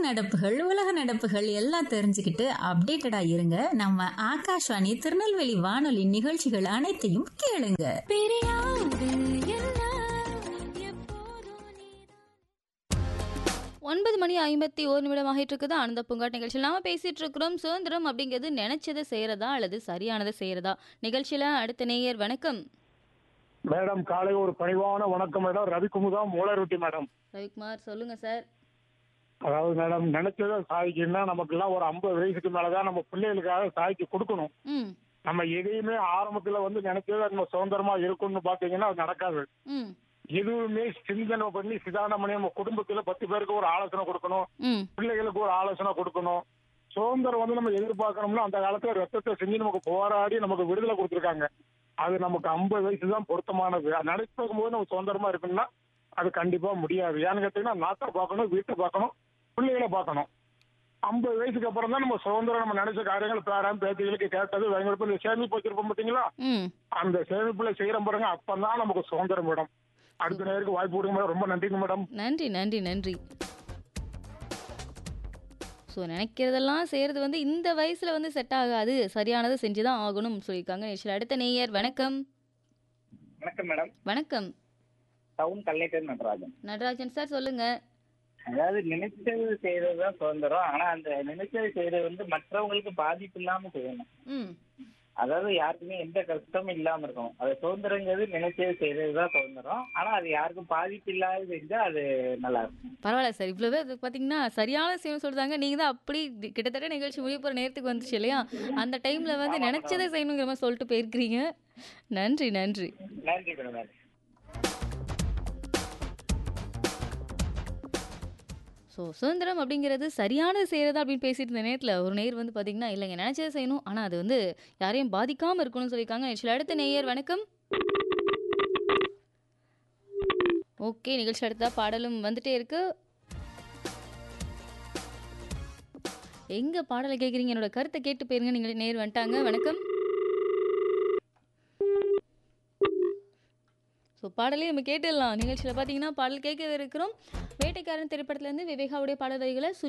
நடப்புகள் உலக நடப்புகள் எல்லாம் தெரிஞ்சுக்கிட்டு அப்டேட்டடா இருங்க நம்ம ஆகாஷ்வாணி திருநெல்வேலி வானொலி நிகழ்ச்சிகள் அனைத்தையும் கேளுங்க ஒன்பது மணி ஐம்பத்தி ஒரு நிமிடம் ஆகிட்டு இருக்குது ஆனந்த பூங்காட் நிகழ்ச்சியில் நாம பேசிட்டு இருக்கிறோம் சுதந்திரம் அப்படிங்கிறது நினைச்சதை செய்யறதா அல்லது சரியானதை செய்யறதா நிகழ்ச்சியில அடுத்த நேயர் வணக்கம் மேடம் காலை ஒரு பணிவான வணக்கம் மேடம் ரவிக்குமுதா மூலரொட்டி மேடம் ரவிக்குமார் சொல்லுங்க சார் அதாவது மேடம் நினைச்சதை சாதிக்கணும்னா நமக்கு எல்லாம் ஒரு ஐம்பது வயசுக்கு மேலதான் நம்ம பிள்ளைகளுக்காக சாதிச்சு கொடுக்கணும் ம் நம்ம எதையுமே ஆரம்பத்துல வந்து நினைச்சதை நம்ம சுதந்திரமா இருக்கணும்னு பாத்தீங்கன்னா அது நடக்காது ம் எதுவுமே சிந்தனை பண்ணி சிதானம் பண்ணி நம்ம குடும்பத்துல பத்து பேருக்கு ஒரு ஆலோசனை கொடுக்கணும் ம் பிள்ளைகளுக்கு ஒரு ஆலோசனை கொடுக்கணும் சுதந்திரம் வந்து நம்ம எதிர்பார்க்கணும்னா அந்த காலத்துல ரத்தத்தை செஞ்சு நமக்கு போராடி நமக்கு விடுதலை கொடுத்துருக்காங்க அது நமக்கு ஐம்பது வயசு தான் பொருத்தமானது அது நினைச்சுக்கும் போது நம்ம சுதந்திரமா இருக்கணும்னா அது கண்டிப்பா முடியாது ஏன்னு கேட்டீங்கன்னா நாட்டை பார்க்கணும் வீட்டை பார்க்கணும் பிள்ளைகளை பார்க்கணும் ஐம்பது வயசுக்கு அப்புறம் தான் நம்ம சுதந்திரம் நம்ம நினைச்ச காரியங்கள் பேரன் பேத்திகளுக்கு கேட்டது பயங்கர இந்த சேமிப்பு வச்சிருப்போம் பார்த்தீங்களா ம் அந்த சேமிப்புல செய்யற பாருங்க அப்பதான் நமக்கு சுதந்திரம் மேடம் அடுத்த நேருக்கு வாய்ப்பு கொடுங்க மேடம் ரொம்ப நன்றிங்க மேடம் நன்றி நன்றி நன்றி ஸோ நினைக்கிறதெல்லாம் செய்கிறது வந்து இந்த வயசில் வந்து செட் ஆகாது சரியானதை செஞ்சு தான் ஆகணும் சொல்லியிருக்காங்க நிகழ்ச்சியில் அடுத்த நேயர் வணக்கம் வணக்கம் மேடம் வணக்கம் டவுன் கல்லேட்டர் நடராஜன் நடராஜன் சார் சொல்லுங்க அதாவது நினைச்சது செய்யறது தான் சுதந்திரம் ஆனா அந்த நினைச்சது செய்யறது வந்து மற்றவங்களுக்கு பாதிப்பு இல்லாம செய்யணும் ம் அதாவது யாருக்குமே எந்த கஷ்டமும் இல்லாம இருக்கும் அது சுதந்திரங்கிறது நினைச்சது செய்யறது தான் சுதந்திரம் ஆனா அது யாருக்கும் பாதிப்பு இல்லாத செஞ்சா அது நல்லா இருக்கும் பரவாயில்ல சார் இவ்வளவு இது பார்த்தீங்கன்னா சரியான செய்யணும் சொல்றாங்க நீங்க தான் அப்படி தி- கிட்டத்தட்ட நிகழ்ச்சி முடிய போற நேரத்துக்கு வந்துச்சு இல்லையா அந்த டைம்ல வந்து நினைச்சதை செய்யணுங்கிற மாதிரி சொல்லிட்டு போயிருக்கிறீங்க நன்றி நன்றி நன்றி மேடம் நன்றி ஸோ சுதந்திரம் அப்படிங்கிறது சரியானது செய்கிறதா அப்படின்னு பேசிட்டு இருந்த நேரத்தில் ஒரு நேர் வந்து பார்த்தீங்கன்னா இல்லைங்க நினச்சதை செய்யணும் ஆனால் அது வந்து யாரையும் பாதிக்காமல் இருக்கணும்னு சொல்லியிருக்காங்க நிகழ்ச்சியில் அடுத்த நேயர் வணக்கம் ஓகே நிகழ்ச்சி அடுத்த பாடலும் வந்துட்டே இருக்கு எங்க பாடலை கேட்குறீங்க என்னோட கருத்தை கேட்டு போயிருங்க நீங்கள் நேர் வந்துட்டாங்க வணக்கம் ஸோ பாடலே நம்ம கேட்டுடலாம் நிகழ்ச்சியில் பார்த்தீங்கன்னா பாடல் கேட்க இருக்கிறோம் வேட்டைக்காரன் திரைப்படத்துலேருந்து விவேகாவுடைய பாடல் வரிகளை